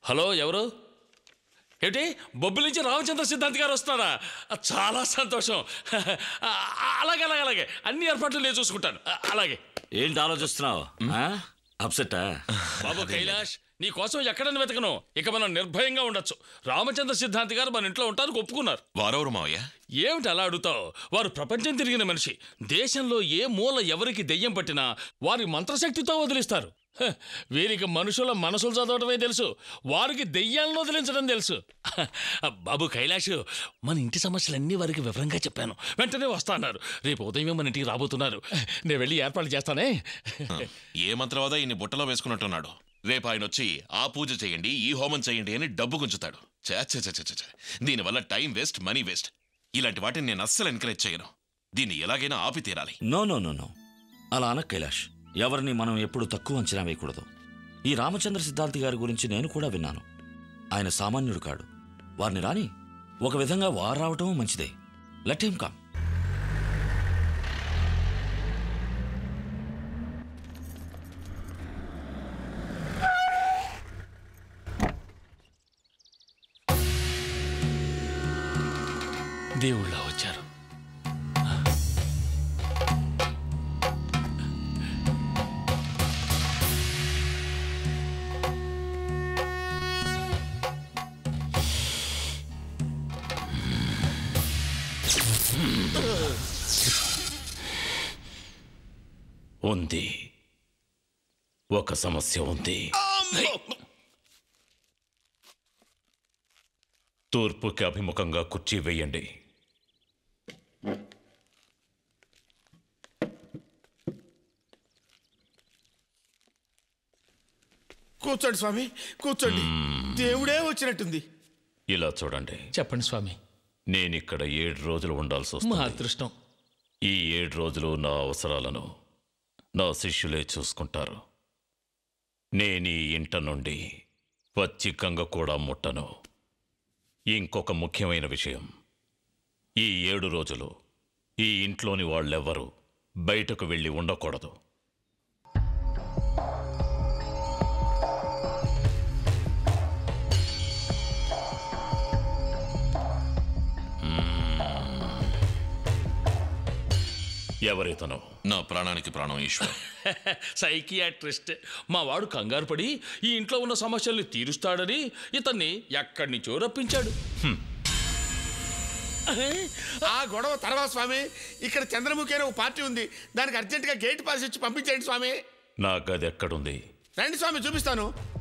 Hello ఎవరు ఏంటి బొబ్బిలి నుంచి రామచంద్ర సిద్ధాంత్ గారు వస్తున్నారా ఆ, చాలా సంతోషం ఆ, అలాగే అలాగే అలాగే అన్ని ఏర్పాట్లు నేను చూసుకుంటాను ఆ, అలాగే ఏంటి ఆలోచిస్తున్నావు అప్సెట్టా బాబు కైలాష్ నీ కోసం ఎక్కడని వెతకను ఇక మనం నిర్భయంగా ఉండొచ్చు రామచంద్ర సిద్ధాంత్ గారు మన ఇంట్లో ఉంటారు ఒప్పుకున్నారు వారెవరు మావయ్య ఏమిటి అలా అడుగుతావు వారు ప్రపంచం తిరిగిన మనిషి దేశంలో ఏ మూల ఎవరికి దెయ్యం పట్టినా వారి మంత్రశక్తితో వదిలిస్తారు హ, వీరికి మనుషుల మనసులు చదవడమే తెలుసు వారికి దెయ్యాలను వదిలించడం తెలుసు హ, బాబు కైలాష్ మన ఇంటి సమస్యలన్నీ వారికి వివరంగా చెప్పాను వెంటనే వస్తా అన్నారు రేపు ఉదయం మన ఇంటికి రాబోతున్నారు నేను వెళ్ళి ఏర్పాటు చేస్తానే ఏ మంత్రవాద ఇన్ని బుట్టలో వేసుకున్నట్టున్నాడు రేపు ఆయన వచ్చి ఆ పూజ చేయండి ఈ హోమం చేయండి అని డబ్బు గుంచుతాడు ఛే, ఛే, ఛే, ఛే, ఛే, ఛే. దీనివల్ల టైం వేస్ట్ మనీ వేస్ట్ ఇలాంటి వాటిని నేను అస్సలు ఎంకరేజ్ చేయను దీన్ని ఎలాగైనా ఆపి తీరాలి నో నో నో నో అలా అన కైలాష్ ఎవరిని మనం ఎప్పుడు తక్కువ అంచనా వేయకూడదు ఈ రామచంద్ర సిద్ధాంతి గారి గురించి నేను కూడా విన్నాను ఆయన సామాన్యుడు కాడు వారిని రాని ఒక విధంగా వారు రావటం మంచిదే లెట్ హిమ్ కమ్ దేవుళ్ళ వచ్చారు ఉంది ఒక సమస్య ఉంది తూర్పుకి అభిముఖంగా కుర్చీ వేయండి కూర్చోండి స్వామి కూర్చోండి దేవుడే వచ్చినట్టుంది ఇలా చూడండి చెప్పండి స్వామి నేనిక్కడ ఏడు రోజులు ఉండాల్సి మా వస్తుంది అదృష్టం ఈ ఏడు రోజులు నా అవసరాలను నా శిష్యులే చూసుకుంటారు నేను ఈ ఇంట నుండి పచ్చికంగా కూడా ముట్టను ఇంకొక ముఖ్యమైన విషయం ఈ ఏడు రోజులు ఈ ఇంట్లోని వాళ్ళెవ్వరూ బయటకు వెళ్ళి ఉండకూడదు ఎవరితను నా ప్రాణానికి ప్రాణం ఈశ్వర్ సైకియాట్రిస్ట్ మా వాడు కంగారు పడి ఈ ఇంట్లో ఉన్న సమస్యల్ని తీరుస్తాడని ఇతన్ని ఎక్కడి నుంచో రప్పించాడు ఆ గొడవ తర్వాత స్వామి ఇక్కడ చంద్రముఖి అనే ఒక పార్టీ ఉంది దానికి అర్జెంటుగా గేట్ పాస్ ఇచ్చి పంపించండి స్వామి నా గది ఎక్కడుంది రండి స్వామి చూపిస్తాను